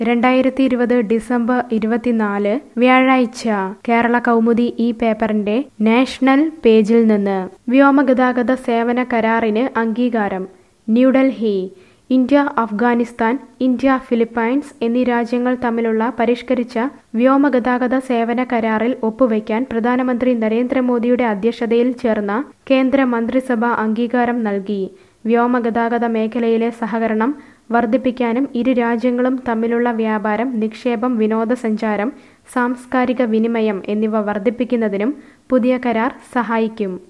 രണ്ടായിരത്തി ഇരുപത് ഡിസംബർ ഇരുപത്തിനാല് വ്യാഴാഴ്ച കേരള കൗമുദി ഈ പേപ്പറിന്റെ നാഷണൽ പേജിൽ നിന്ന് വ്യോമഗതാഗത സേവന കരാറിന് അംഗീകാരം New Delhi India Afghanistan India Philippines എന്നീ രാജ്യങ്ങൾ തമ്മിലുള്ള പരിഷ്കരിച്ച വ്യോമഗതാഗത സേവന കരാറിൽ ഒപ്പുവയ്ക്കാൻ പ്രധാനമന്ത്രി നരേന്ദ്രമോദിയുടെ അധ്യക്ഷതയിൽ ചേർന്ന കേന്ദ്ര മന്ത്രിസഭ അംഗീകാരം നൽകി വ്യോമഗതാഗത മേഖലയിലെ സഹകരണം വർദ്ധിപ്പിക്കാനും ഇരു രാജ്യങ്ങളും തമ്മിലുള്ള വ്യാപാരം നിക്ഷേപം വിനോദസഞ്ചാരം സാംസ്കാരിക വിനിമയം എന്നിവ വർദ്ധിപ്പിക്കുന്നതിനും പുതിയ കരാർ സഹായിക്കും